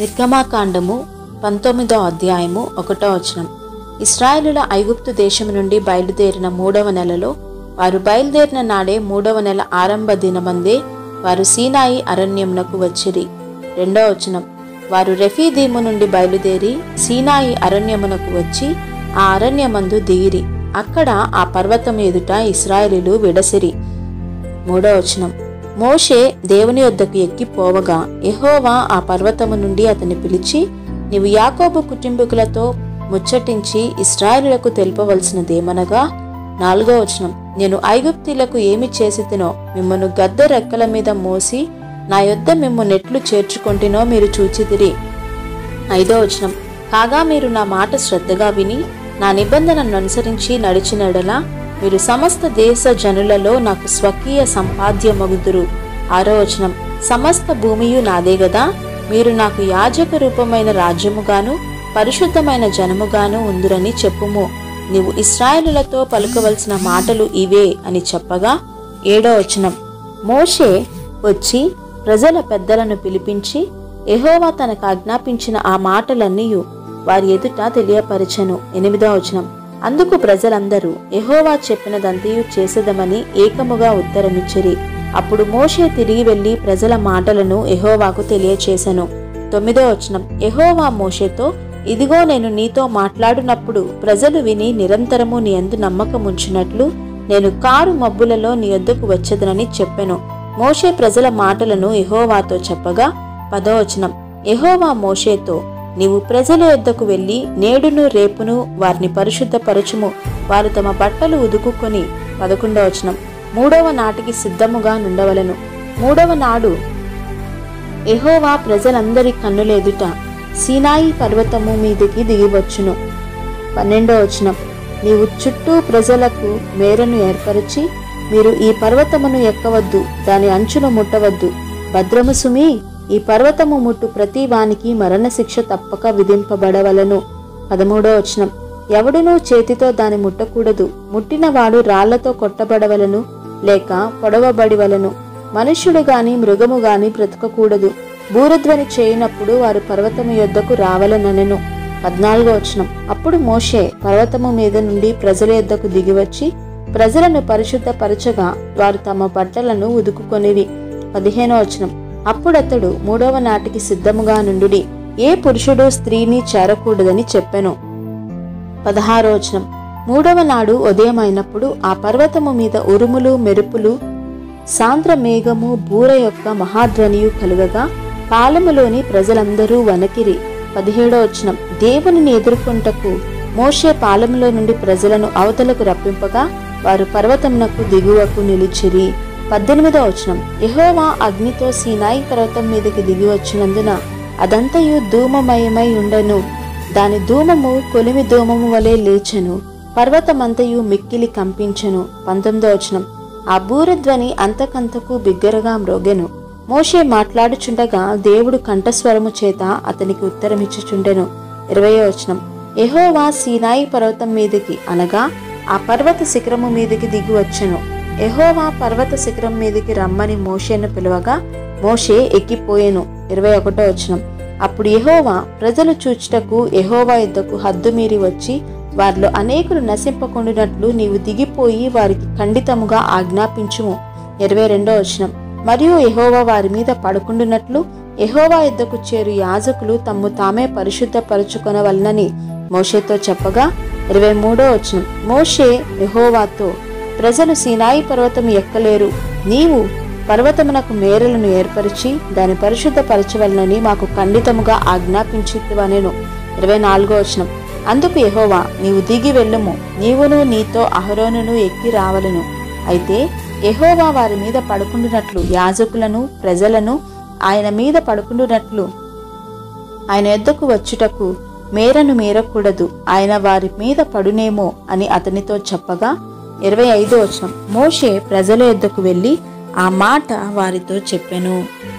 నిర్గమాకాండము పంతొమ్మిదో అధ్యాయము ఒకటో వచనం ఇస్రాయేలుల ఐగుప్తు దేశం నుండి బయలుదేరిన మూడవ నెలలో వారు బయలుదేరిన నాడే మూడవ నెల ఆరంభ దినమందే వారు సీనాయి అరణ్యమునకు వచ్చిరి రెండో వచనం వారు రెఫీదీము నుండి బయలుదేరి సీనాయి అరణ్యమునకు వచ్చి ఆ అరణ్యమందు దిగిరి అక్కడ ఆ పర్వతం ఎదుట ఇస్రాయేలీలు విడసిరి మూడో వచనం మోషే దేవుని వద్దకు ఎక్కి పోవగా యెహోవా ఆ పర్వతము నుండి అతన్ని పిలిచి నీవు యాకోబు కుటుంబీకులతో ముచ్చటించి ఇస్రాయేలులకు తెలుపవలసినదేమనగా నాలుగో వచనం నేను ఐగుప్తీలకు ఏమి చేసి తినో మిమ్మను గద్ద రెక్కల మీద మోసి నా యొద్ద మిమ్ము నెట్లు చేర్చుకొంటినో మీరు చూచితిరి ఐదో వచనం కాగా మీరు నా మాట శ్రద్ధగా విని నా నిబంధనను అనుసరించి నడిచినడలా మీరు సమస్త దేశ జనులలో నాకు స్వకీయ సంపాద్యమగుదురు ఆరో వచనం సమస్త భూమియు నాదే గదా మీరు నాకు యాజక రూపమైన రాజ్యముగాను పరిశుద్ధమైన జనముగాను ఉందురని చెప్పుము నీవు ఇస్రాయేలులతో పలుకవలసిన మాటలు ఇవే అని చెప్పగా ఏడో వచనం మోషే వచ్చి ప్రజల పెద్దలను పిలిపించి యెహోవా తనకు ఆజ్ఞాపించిన ఆ మాటలన్నీ వారి ఎదుట తెలియపరచెను ఎనిమిదో వచనం అందుకు ప్రజలందరూ యెహోవా చెప్పినదంతయు చేసేదమని ఏకముగా ఉత్తరమిచ్చిరి అప్పుడు మోషే తిరిగి వెళ్లి ప్రజల మాటలను యెహోవాకు తెలియచేసెను తొమ్మిదో వచనం యెహోవా మోషేతో ఇదిగో నేను నీతో మాట్లాడినప్పుడు ప్రజలు విని నిరంతరము నీ అందు నమ్మకముంచినట్లు నేను కారు మబ్బులలో నీ యొద్దకు వచ్చేదనని చెప్పెను మోషే ప్రజల మాటలను యెహోవాతో చెప్పగా పదవచనం యెహోవా మోషేతో నీవు ప్రజల యొద్దకు వెళ్ళి నేడును రేపును వారిని పరిశుద్ధపరచుము వారు తమ బట్టలు ఉదుకుకొని పదకొండవ వచనం మూడవ నాటికి సిద్ధముగా నుండవలను మూడవ నాడు యెహోవా ప్రజలందరి కన్నులెదుట సీనాయి పర్వతము మీదికి దిగివచ్చును పన్నెండో వచనం నీవు చుట్టూ ప్రజలకు మేరను ఏర్పరిచి మీరు ఈ పర్వతమును ఎక్కవద్దు దాని అంచును ముట్టవద్దు భద్రము సుమి ఈ పర్వతము ముట్టు ప్రతి వానికి మరణశిక్ష తప్పక విధింపబడవలను పదమూడో వచనం ఎవడునూ చేతితో దాని ముట్టకూడదు ముట్టినవాడు రాళ్లతో కొట్టబడవలను లేక పొడవబడివలను మనుష్యుడు గాని మృగము గాని బ్రతకకూడదు బూరధ్వని చేయనప్పుడు వారు పర్వతము యొద్దకు రావలననెను పద్నాలుగో వచనం అప్పుడు మోషే పర్వతము మీద నుండి ప్రజల యొద్దకు దిగివచ్చి ప్రజలను పరిశుద్ధపరచగా వారు తమ బట్టలను ఉదుకుకొనివి పదిహేనో వచనం అప్పుడతడు మూడవ నాటికి సిద్ధముగా నుండుడి ఏ పురుషుడు స్త్రీని చేరకూడదని చెప్పెను పదహారో వచనం మూడవ నాడు ఉదయమైనప్పుడు ఆ పర్వతము మీద ఉరుములు మెరుపులు సాంద్ర మేఘము బూర యొక్క మహాధ్వనియు కలుగగా పాలెములోని ప్రజలందరూ వనకిరి పదిహేడో వచనం దేవునిని ఎదుర్కొంటకు మోషే పాలెములో నుండి ప్రజలను అవతలకు రప్పింపగా వారు పర్వతమునకు దిగువకు నిలిచిరి పద్దెనిమిదో వచనం యెహోవా అగ్నితో సీనాయి పర్వతం మీదకి దిగి వచ్చినందున అదంతయు ధూమమయమై ఉండెను దాని ధూమము కొలిమి ధూమము వలె లేచెను పర్వతమంతయు మిక్కిలి కంపించెను పంతొమ్మిదో వచనం ఆ బూరధ్వని అంతకంతకు బిగ్గరగా మ్రోగెను మోషే మాట్లాడుచుండగా దేవుడు కంఠస్వరము చేత అతనికి ఉత్తరమిచ్చుచుండెను ఇరవయో వచనం యెహోవా సీనాయి పర్వతం మీదకి అనగా ఆ పర్వత శిఖరము మీదకి దిగి వచ్చెను యెహోవా పర్వత శిఖరం మీదకి రమ్మని మోషేను పిలువగా మోషే ఎక్కిపోయెను ఇరవై ఒకటో వచనం అప్పుడు యెహోవా ప్రజలు చూచుటకు యెహోవా యుద్ధకు హద్దు మీరి వచ్చి వారిలో అనేకులు నశింపకుండినట్లు నీవు దిగిపోయి వారికి ఖండితముగా ఆజ్ఞాపించుము ఇరవై రెండో వచనం మరియు యెహోవా వారి మీద పడుకుండునట్లు యెహోవా యుద్ధకు చేరు యాజకులు తమ్ము తామే పరిశుద్ధపరచుకొనవలనని మోషేతో చెప్పగా ఇరవై మూడో వచనం మోషే యెహోవాతో ప్రజలు సీనాయి పర్వతం ఎక్కలేరు నీవు పర్వతమునకు మేరలను ఏర్పరిచి దాని పరిశుద్ధపరచవలనని మాకు ఖండితముగా ఆజ్ఞాపించివనెను ఇరవై నాలుగో వచనం అందుకు యెహోవా నీవు దిగి వెళ్ళుము నీవును నీతో అహరోనును ఎక్కి రావలను అయితే యెహోవా వారి మీద పడుకుండునట్లు యాజకులను ప్రజలను ఆయన మీద పడుకుండునట్లు ఆయన ఎద్దకు వచ్చుటకు మేరను మీరకూడదు ఆయన వారి మీద పడునేమో అని అతనితో చెప్పగా ఇరవై ఐదో వచనం మోషే ప్రజల యొద్దకు వెళ్ళి ఆ మాట వారితో చెప్పెను